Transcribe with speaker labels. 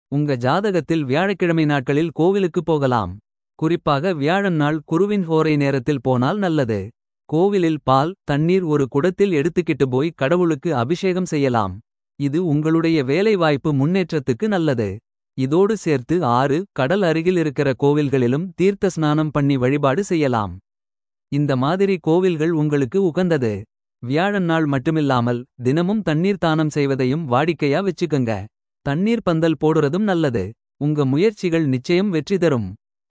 Speaker 1: உங்க ஜாதகத்தில் வியாழக்கிழமை நாட்களில் கோவிலுக்கு போகலாம். குறிப்பாக வியாழன் நாள் குருவின் ஹோரை நேரத்தில் போனால் நல்லது. கோவிலில் பால் தண்ணீர் ஒரு குடத்தில் எடுத்துக்கிட்டு போய் கடவுளுக்கு அபிஷேகம் செய்யலாம். இது உங்களுடைய வேலைவாய்ப்பு முன்னேற்றத்துக்கு நல்லது. இதோடு சேர்த்து ஆறு கடல் அருகில் இருக்கிற கோவில்களிலும் தீர்த்த ஸ்நானம் பண்ணி வழிபாடு செய்யலாம். இந்த மாதிரி கோவில்கள் உங்களுக்கு உகந்தது. வியாழன் நாள் மட்டுமில்லாமல் தினமும் தண்ணீர் தானம் செய்வதையும் வாடிக்கையா வெச்சுக்கங்க. தண்ணீர் பந்தல் போடுறதும் நல்லது. உங்க முயற்சிகள் நிச்சயம் வெற்றி தரும்.